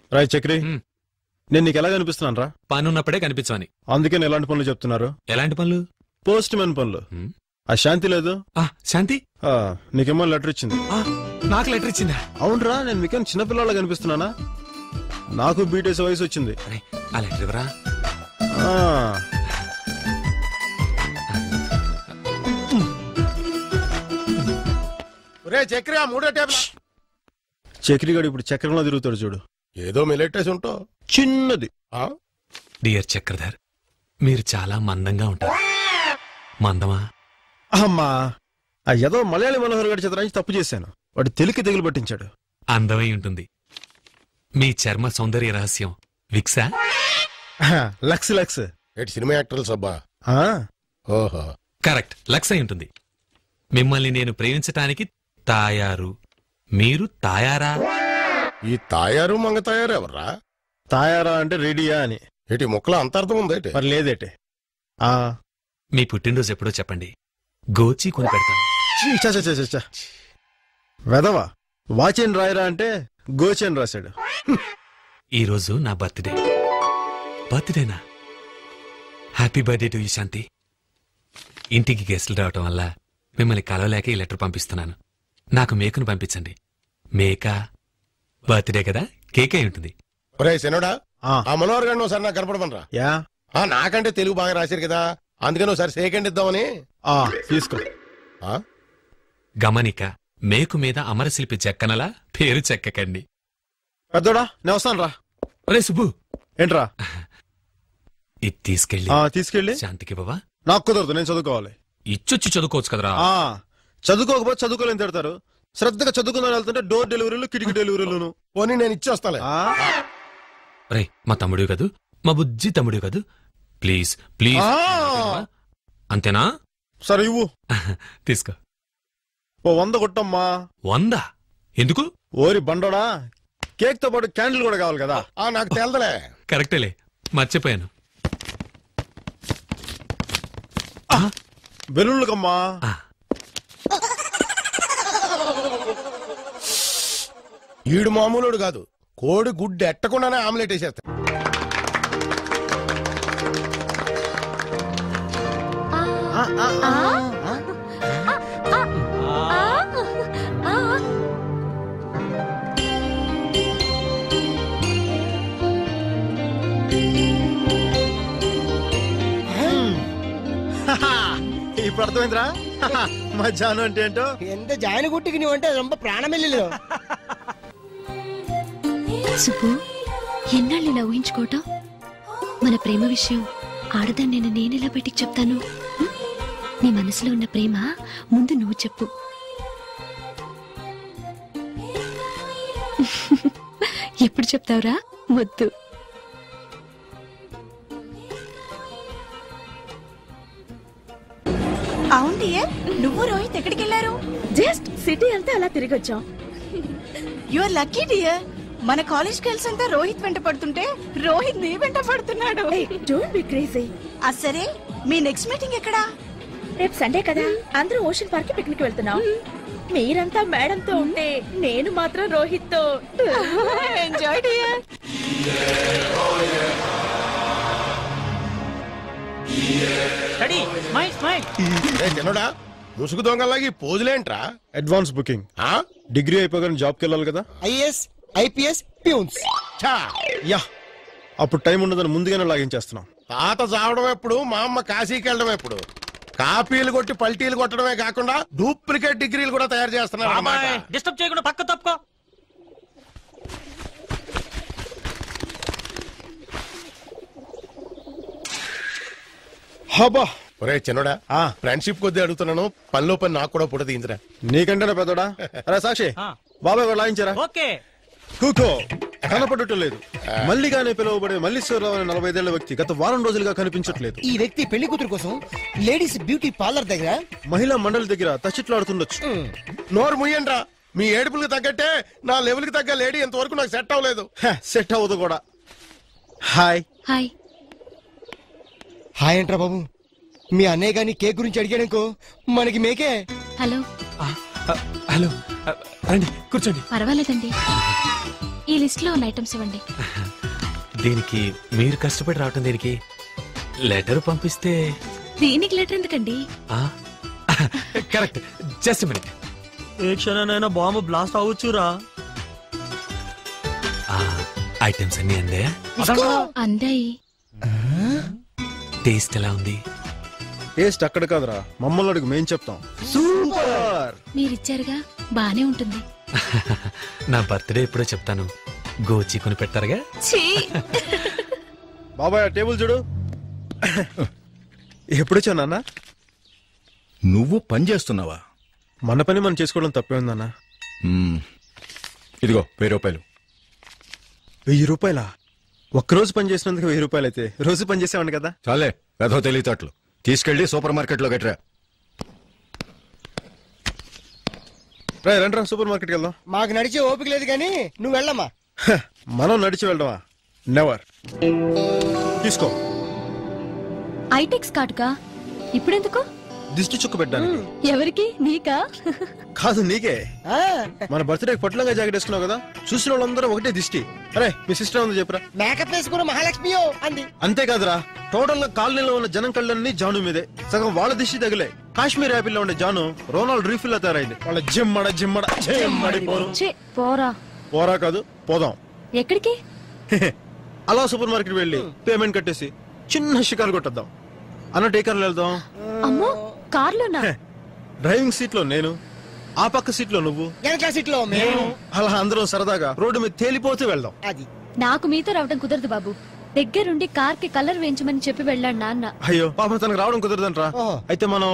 రాయ్ చక్రి మ్. నేను నీకు ఎలా కనిపిస్తున్నాను రా పనున్నప్పుడే కనిపించమని అందుకే నేను ఎలాంటి పనులు చెప్తున్నారు ఎలాంటి పనులు పోస్ట్ మ్యాన్ పనులు మ్. ఆ శాంతి లేదు ఆ, శాంతి ఆ, నీకేమో లెటర్ ఇచ్చింది ఆ, నాకు లెటర్ ఇచ్చిందా అవునరా నేను మీకేం చిన్నపిల్లలా కనిపిస్తున్నానా నాకు బీటేసే వయసు వచ్చింది అరే ఆ లెటర్ ఇవ్వరా ఆ, రే చక్రి ఆ మూడో టేబుల్ చక్రిగాడు ఇప్పుడు చక్రంలో తిరుగుతాడు చూడు ఏదో మిలెట్టేసి ఉంటావు చిన్నది ఆ? డియర్ చక్రధర్ మీరు చాలా మందంగా ఉంటారు మందమా అమ్మా ఆ ఏదో మలయాళీ మనోహర్ గారి చిత్రానికి తప్పు చేశాను వాడు తెలికి తెగులు పట్టించాడు అందమై ఉంటుంది మీ చర్మ సౌందర్య రహస్యం విక్సా ఆహా, లక్స్ లక్స్ ఏటి సినిమా యాక్టర్లు సబ్బా ఆ, ఓహో కరెక్ట్ లక్స్ అయి ఉంటుంది మిమ్మల్ని నేను ప్రేమించటానికి తాయారు మీరు తాయారా ఈ తాయారు మంగ తాయారు ఎవర్రా తాయారా అంటే రెడీయా అని ఏటి ముక్కలో అంతర్థం ఉంది ఏటి మరి లేదేటే ఆ మీ పుట్టినరోజు ఎప్పుడో చెప్పండి గోచి కొని పెడతాను చీ, చ, చ, చ, చ, చ. వెదవా వాచేన్ రాయరా అంటే గోచేన్ రాశాడు ఈ రోజు నా బర్త్డే బర్త్డేనా happy birthday to you Shanti ఇంటికి గెస్టులు రావటం వల్ల మిమ్మల్ని కలవలేక ఈ లెటర్ పంపిస్తున్నాను నాకు మేకను పంపించండి మేక బర్త్డే కదా కేక్ అయి ఉంటుంది ఒరే శనుడా ఆ, ఆ మనోహర్ గారిని ఒకసారి నాకు కనపడమనరా యా ఆ నాకంటే తెలుగు బాగా రాశారు కదా అందుకని ఒకసారి సెకండ్ ఇద్దామని ఆ, తీసుకో ఆ? గమనిక మేకు మీద అమరశిల్పి చెక్కనలా పేరు చెక్కకండి పెద్దోడా నేను వస్తాను రా ఒరే సుబ్బు ఏంట్రా ఇది తీసుకెళ్ళి ఆ, తీసుకెళ్ళి శాంతికి బావా నాకు కుదరదు నేను చదువుకోవాలి ఇచ్చొచ్చి చదువుకోవచ్చు కదరా ఆ చదువుకోకపోతే చదువుకోలేని తిడతారు శ్రద్ధగా చదువుకుందని వెళ్తుంటే డోర్ డెలివరీలు కిటికీ డెలివరీలు పోనీ నేను ఇచ్చేస్తాలే రే మా తమ్ముడు కదూ మా బుజ్జి తమ్ముడు కదూ ప్లీజ్ ప్లీజ్ ఆ. అంతేనా సరే ఇవ్వు తీసుకో ఓ వంద కొట్టమ్మా వంద ఎందుకు ఓరి బండోడా కేక్ తో పాటు క్యాండిల్ కూడా కావాలి కదా ఆ నాకు తెలదలే కరెక్టేలే మర్చిపోయాను బెలూన్లకమ్మా ఆ, ఈడు మామూలుడు కాదు కోడి గుడ్డు ఎట్టకుండానే ఆమ్లెట్ వేసేస్తా ఇప్పుడు అర్థమైందిరా మా జాను అంటే ఏంటో ఎంత జాయిన్ కుట్టికి నువ్వు అంటే రొంబ ప్రాణమిల్లు సుబ్బు ఎన్నాళ్ళు ఇలా ఊహించుకోవటం మన ప్రేమ విషయం ఆడదాన్ని నేను నేనెలా బయటికి చెప్తాను హ్మ్? నీ మనసులో ఉన్న ప్రేమ ముందు నువ్వు చెప్పు ఎప్పుడు చెప్తావురా వద్దు అవును డియర్ నువ్వు రోహిత్ ఎక్కడికి వెళ్ళారు జస్ట్ సిటీ అంతా అలా తిరిగొచ్చాం యు ఆర్ లక్కీ డియర్ మన కాలేజ్ గర్ల్స్ అంతా రోహిత్ వెంట పడుతుంటే రోహిత్ నీ వెంట పడుతున్నాడు డోంట్ బి క్రేజీ ఆ సరే మీ నెక్స్ట్ మీటింగ్ ఎక్కడా రేపు సండే కదా అందరూ ఓషన్ పార్క్ కి పిక్నిక్ వెళ్తున్నాం మీరంతా మేడం తో ఉంటే నేను మాత్రం రోహిత్ తో ఎంజాయ్ డియర్ ఏ చిన్నడా ముసుగు దొంగలాగా ఈ పోజులేంట్రా అడ్వాన్స్ బుకింగ్ ఆ? డిగ్రీ అయిపోగానే జాబ్కి వెళ్ళాలి కదా ఐఎస్ ఐపీఎస్ ప్యూన్స్ ఛా! యా అప్పుడు టైం ఉండదని ముందుగానే లాగించేస్తున్నాం తాత చావడం ఎప్పుడు మా అమ్మ కాశీకి వెళ్ళడం ఎప్పుడు కాపీలు కొట్టి పల్టీలు కొట్టడమే కాకుండా డూప్లికేట్ డిగ్రీలు కూడా తయారు చేస్తున్నారు అన్నమాట. డిస్టర్బ్ చేయకుండా పక్క తప్పుకో హబా ఒరే చిన్నడా ఆ. ఫ్రెండ్షిప్ కొద్దీ అడుగుతున్నాను పనిలో పని నాకు కూడా పుట్ట తీయించరా నీకంటేనా పెద్దోడా అరే సాక్షి ఆ. బాబాయ్ కూడా లాగించారా ఓకే కూకో కనపడటం లేదు మల్లిగానే పిలువబడే మల్లీశ్వరరావు అనే నలభై ఐదేళ్ల వ్యక్తి గత వారం రోజులుగా కనిపించట్లేదు ఈ వ్యక్తి పెళ్లి కూతురు కోసం లేడీస్ బ్యూటీ పార్లర్ దగ్గర మహిళా మండలి దగ్గర తచ్చిట్లాడుతుండొచ్చు నోరు ముయ్యండ్రా మీ ఏడుపులకు తగ్గట్టే నా లెవెల్కి తగ్గ లేడీ ఇంతవరకు నాకు సెట్ అవ్వలేదు హ, సెట్ అవ్వదు కూడా హాయ్ హాయ్ హాయ్ అంట్రా బాబు మీ అన్నయ్య గాని కేక్ గురించి అడిగాడనుకో మనకి మేకే హలో ఆ, ఆ, హలో ఆ, రండి కూర్చోండి పర్వాలేదండి ఈ లిస్ట్ లో ఉన్న ఐటమ్స్ ఇవ్వండి దీనికి మీరు కష్టపడి రావటం దీనికి లెటర్ పంపిస్తే దీనికి లెటర్ ఎందుకండి ఆ కరెక్ట్ జస్ట్ మినిట్ ఏ క్షణనైనా బాంబు బ్లాస్ట్ అవ్వచ్చురా ఐటమ్స్ అన్ని అందే అందాయి టేస్ట్ ఎలా ఉంది టేస్ట్ అక్కడ కాదురా మమ్మల్ని అడుగు మేం చెప్తాం సూపర్ మీరిచ్చారుగా బానే ఉంటుంది నా బర్త్డే ఎప్పుడో చెప్తాను గోచి కొని పెడతారుగా ఛీ బాబాయ్ ఆ టేబుల్ చూడు ఎప్పుడొచ్చా నాన్న నువ్వు పని చేస్తున్నావా మన పని మనం చేసుకోవడం తప్పే ఉందన్న మ్మ్. ఇదిగో వెయ్యి రూపాయలు వెయ్యి రూపాయల ఒక్కరోజు పని చేసినందుకు వెయ్యి రూపాయలు అయితే రోజు పని చేసేవాడిని కదా చాలే వెధో తెలియతట్లు తీసుకెళ్లి సూపర్ మార్కెట్ లో గట్రా రా రండి సూపర్ మార్కెట్కి వెళ్దాం మాకు నడిచే ఓపిక లేదు కానీ నువ్వు వెళ్ళమ్మా హ, మనం నడిచి వెళ్దామా నెవర్ తీసుకో ఐటెక్స్ కార్డుకా ఇప్పుడెందుకు దిష్టి చుక్క పెట్టడానికి ఎవరికి నీకా కాదు నీకే ఆ, మన బర్త్డే పొట్లంగా జాకెట్ వేసుకున్నావు కదా చూసిన వాళ్ళందరూ ఒకటే దిష్టి అరే మీ సిస్టర్ ఉంది చెప్పురా మేకప్ వేసుకున్న మహాలక్ష్మియో అంది అంతేకాదురా టోటల్ గా కాలనీలో ఉన్న జనం కళ్ళన్నీ జాను మీదే సగం వాళ్ళ దిష్టి తగిలే కాశ్మీర్ యాపిల్ లో ఉండే జాను రోనాల్డ్ రీఫిల్ లా తయారైంది వాళ్ళ జిమ్మడ జిమ్మడ జిమ్మడి పోరు ఛీ, పోరా పోరా కాదు పోదాం ఎక్కడికి అలా సూపర్ మార్కెట్ వెళ్ళి పేమెంట్ కట్టేసి చిన్న షికారు కొట్టద్దాం అన్నట్టు ఏ కార్లో వెళ్దాం అమ్మో కార్లోనా డ్రైవింగ్ సీట్ లో నేను ఆ పక్క సీట్ లో నువ్వు వెనక సీట్ లో మేము అలా అందరం సరదాగా రోడ్డు మీద తేలిపోతూ వెళ్దాం అది నాకు మీతో రావడం కుదరదు బాబు దగ్గరుండి కార్ కి కలర్ వేయించమని చెప్పి వెళ్ళాడు నాన్న అయ్యో పాపం తనకు రావడం కుదరదంట్రా ఓహో. అయితే మనం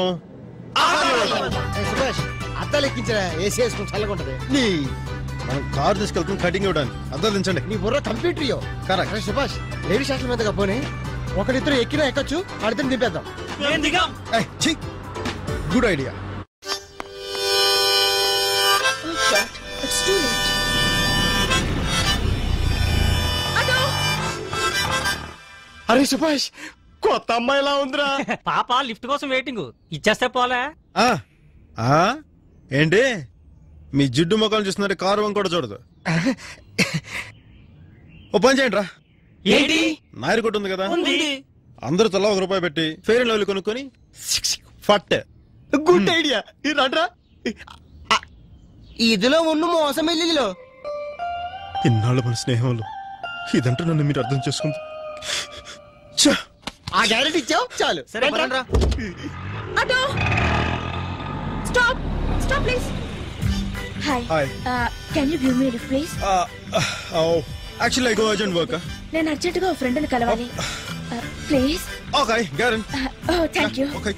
ఏ సుభాష్ అద్దాలు ఎక్కించరా ఏసీ వేసుకుని చల్లగుంటది నీ మనం కార్ తీసుకెళ్తాం కటింగ్ ఇవ్వడానికి అద్దరు దించండి నీ బుర్ర కంప్యూటర్ ఇయ్యో కరెక్ట్ అరే సుభాష్ లేడీ శాస్త్రం మీదగా పోనీ ఒకరిద్దరు ఎక్కినా ఎక్కచ్చు అడితే దింపేద్దాం గుడ్ ఐడియా అరే సుభాష్ కొత్త అమ్మాయిలా ఉందిరా పాప లిఫ్ట్ కోసం వెయిటింగ్ ఇచ్చేస్తే పోలే ఆ ఆ ఏంటి మీ జిడ్డు ముఖాలు చూస్తున్నారు కారు వంక కూడా చూడదు ఓ పని చేయండి రా ఏంటి నాయర్ కొట్టు ఉంది కదా ఉంది అందరూ తలా ఒక రూపాయి పెట్టి ఫెయిర్ అండ్ లవ్లీ కొనుక్కొని ఫట్ గుడ్ ఐడియా రండ్రా ఇదిలో ఉన్న మోసం వెళ్ళిలో ఇన్నాళ్ళు మన స్నేహంలో ఇదంటే నన్ను మీరు అర్థం చేసుకుంది ఛ! ఆ గ్యారెంటీ ఇచ్చావు చాలు సరే రండ్రా. Auto stop stop please hi hi can you give me lift please actually I go urgent work నేను అర్జెంట్ గా ఫ్రెండ్ ని కలవాలి ప్లీజ్ ఓకే గ్యారెంట్ oh thank you okay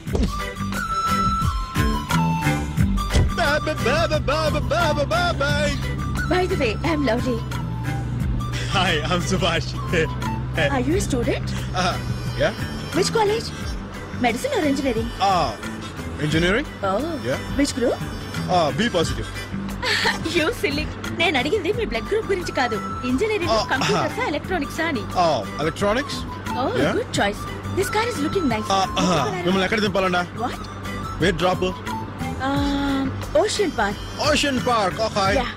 bye bye by the way I'm lovely hi I'm Subhash are you student yeah which college medicine or engineering engineering oh Yeah. Which group B positive you silly నేను అడిగింది మీ blood group గురించి కాదు engineering Oh, computers electronics అని electronics oh Yeah. Good choice this car is looking nice మిమ్మల్ని ఎక్కడ దింపాలండా what wait drop ocean park ocean park okay yeah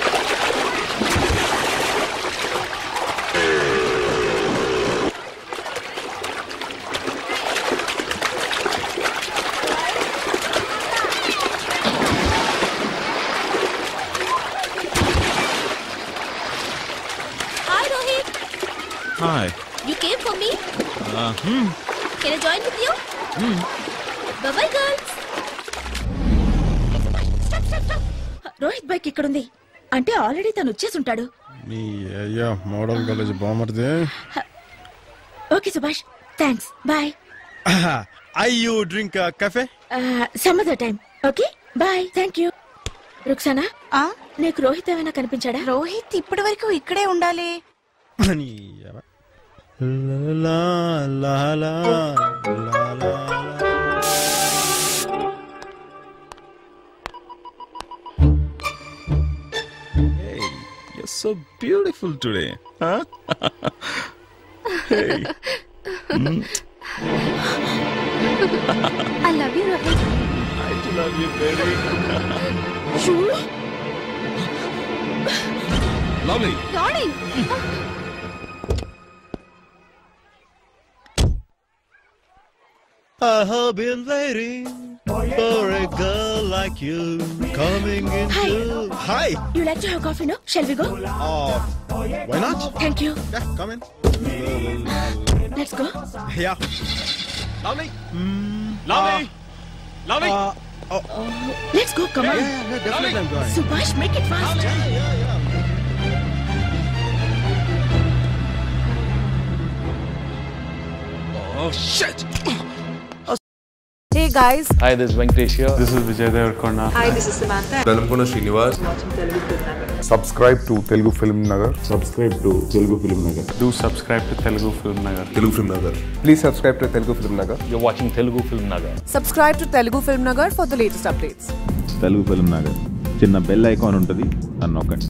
hi Rohit hi you came for me can I join with you bye bye girls Rohit bike ఇక్కడ ఉంది అంటే already తను వచ్చేసి ఉంటాడు నీ అయ్యా మోడల్ కాలేజ్ బామర్ది okay Subhash thanks bye I you drink coffee some other time okay bye thank you Rukhsana ఆ నీకు రోహిత్ ఏమైనా కనిపించాడా రోహిత్ ఇప్పటి వరకు ఇక్కడే ఉండాలి You're so beautiful today. Huh? hey. I love you Rohit I do love you, baby. Lovely darling I have been waiting for a girl like you coming into. Hi. You like to have coffee no shall we go Oh, why not? Thank you Yeah, come in. Let's go Yeah. Lovely Mm, lovely lovely uh, oh, let's go come yeah, on yeah, yeah, definitely I'm going. Subhash make it fast oh shit Hey guys, Hi, this is Venkatesh here. This is Vijay Devarkonda. hi, this is Samantha. Velankonda Srinivas Subscribe to Telugu Film Nagar. Subscribe to Telugu Film Nagar. Do subscribe to Telugu Film Nagar. Telugu film Nagar Please subscribe to Telugu Film Nagar. You're watching Telugu Film Nagar. Subscribe to Telugu Film Nagar for the latest updates. Telugu film Nagar చిన్న bell icon ఉంటుంది అని నొక్కండి